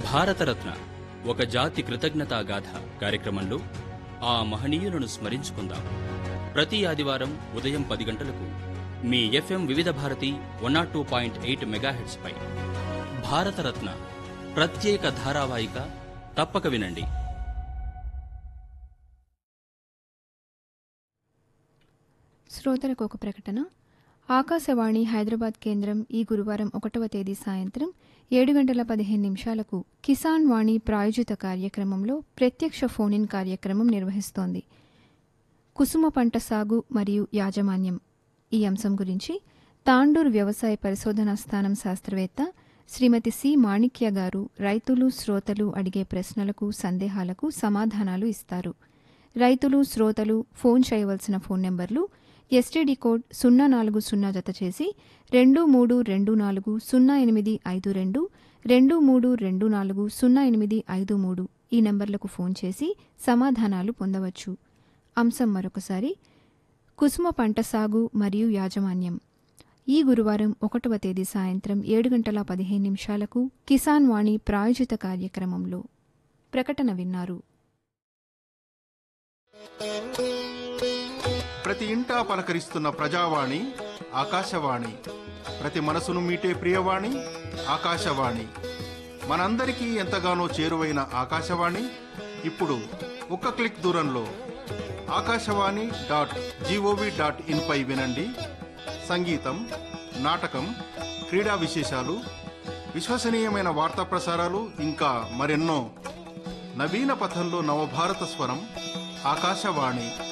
భారతరత్న ఒక జాతి కృతజ్ఞతా గాథ కార్యక్రమంలో ఆ మహనీయులను స్మరించుకుందాం ప్రతి ఆదివారం ఉదయం పది గంటలకు మీ FM Vividh Bharati one naught two point eight megahertz పై భారతరత్న ప్రత్యేక ధారావాహిక తప్పక వినండి శ్రోతలకు ఒక ప్రకటన ఆకాశవాణి హైదరాబాద్ కేంద్రం ఈ గురువారం ఒకటవ తేదీ సాయంత్రం ఏడు గంటల పదిహేను నిమిషాలకు కిసాన్ వాణి ప్రాయోజిత కార్యక్రమంలో ప్రత్యక్ష ఫోన్ ఇన్ కార్యక్రమం నిర్వహిస్తోంది కుసుమ పంట సాగు మరియు యాజమాన్యం ఈ అంశం గురించి తాండూర్ వ్యవసాయ పరిశోధనా స్థానం శాస్త్రవేత్త శ్రీమతి సి మాణిక్య గారు రైతులు శ్రోతలు అడిగే ప్రశ్నలకు సందేహాలకు సమాధానాలు ఇస్తారు రైతులు శ్రోతలు ఫోన్ చేయవలసిన ఫోన్ నెంబర్లు ఎస్టీడీ కోడ్ సున్నా నాలుగు సున్నా జత చేసి రెండు మూడు రెండు నాలుగు సున్నా ఎనిమిది ఐదు రెండు రెండు మూడు రెండు నాలుగు సున్నా ఎనిమిది ఐదు మూడు ఈ నెంబర్లకు ఫోన్ చేసి సమాధానాలు పొందవచ్చు అంశం మరొకసారి కుసుమ పంట సాగు మరియు యాజమాన్యం ఈ గురువారం ఒకటవ తేదీ సాయంత్రం ఏడు గంటల పదిహేను నిమిషాలకు కిసాన్ వాణి ప్రాయోజిత కార్యక్రమంలో ప్రకటన విన్నారు ప్రతి ఇంటా పలకరిస్తున్న ప్రజావాణి ఆకాశవాణి ప్రతి మనసును మీటే ప్రియవాణి ఆకాశవాణి మనందరికీ ఎంతగానో చేరువైన ఆకాశవాణి ఇప్పుడు ఒక్క క్లిక్ దూరంలో ఆకాశవాణి డాట్ జీఓవి డాట్ ఇన్పై వినండి సంగీతం నాటకం క్రీడా విశేషాలు విశ్వసనీయమైన వార్తా ప్రసారాలు ఇంకా మరెన్నో నవీన పథంలో నవభారత స్వరం ఆకాశవాణి